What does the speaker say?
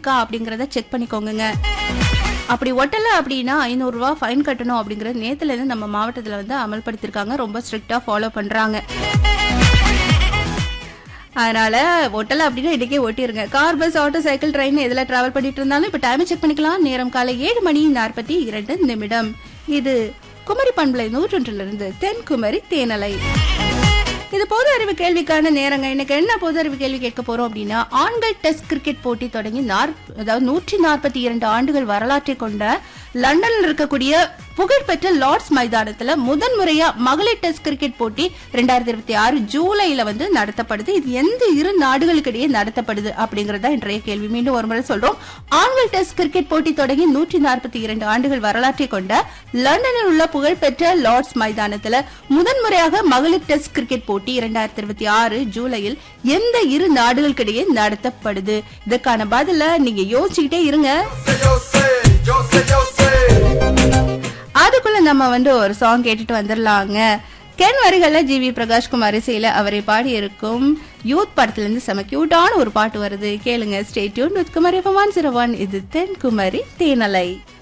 ஒட்டியிருக்கா அப்படிங்கறத செக் பண்ணிக்கோங்க அப்படி ஒட்டல அப்படின்னா ஐநூறு ரூபாய் ஃபைன் கட்டணும் அப்படிங்கறது நேத்துல இருந்து நம்ம மாவட்டத்துல வந்து அமல்படுத்திருக்காங்க ரொம்ப ஸ்ட்ரிக்டா ஃபாலோ பண்றாங்க அதனால ஒட்டல அப்படின்னா இன்னைக்கே ஒட்டிருங்க car bus auto cycle train எதுல டிராவல் பண்ணிட்டு இருந்தாலும் இப்ப டைம் செக் பண்ணிக்கலாம் நேரம் காலை ஏழு மணி நாற்பத்தி இரண்டு நிமிடம் இது குமரி பண்பலை நூற்றொன்றிலிருந்து இருந்து தென் குமரி தேனலை இது பொது அறிவு கேள்விக்கான நேரங்க இன்னைக்கு என்ன பொது அறிவு கேள்வி கேட்க போறோம் அப்படின்னா ஆண்கள் டெஸ்ட் கிரிக்கெட் போட்டி தொடங்கி நாற்- அதாவது நூற்றி நாற்பத்தி இரண்டு ஆண்டுகள் வரலாற்றை கொண்ட லண்டன்ல இருக்கக்கூடிய புகழ்பெற்ற லார்ட்ஸ் மைதானத்துல முதன் முறையா மகளிர் டெஸ்ட் கிரிக்கெட் போட்டி ரெண்டாயிரத்தி இருபத்தி ஆறு ஜூலைல வந்து நடத்தப்படுது இது எந்த இரு நாடுகளுக்கு இடையே நடத்தப்படுது அப்படிங்கறத இன்றைய கேள்வி மீண்டும் ஒரு முறை சொல்றோம் ஆண்கள் டெஸ்ட் கிரிக்கெட் போட்டி தொடங்கி நூற்றி நாற்பத்தி இரண்டு ஆண்டுகள் வரலாற்றை கொண்ட லண்டனில் உள்ள புகழ்பெற்ற லார்ட்ஸ் மைதானத்துல முதன்முறையாக மகளிர் டெஸ்ட் கிரிக்கெட் போட்டி இரண்டாயிரத்தி இருபத்தி ஆறு ஜூலையில் எந்த இரு நாடுகளுக்கிடையே நடத்தப்படுது இதுக்கான பதில நீங்க யோசிச்சுக்கிட்டே இருங்க Yo sé, yo sé, yo sé. அதுக்குள்ள நம்ம வந்து ஒரு சாங் கேட்டுட்டு வந்துடலாங்க கென் வரிகள்ல ஜி வி பிரகாஷ்குமார் இசையில அவரை பாடி இருக்கும் யூத் படத்துல இருந்து செம கியூட்டான ஒரு பாட்டு வருது கேளுங்க stay tune with Kumari one இது தென் குமரி தேனலை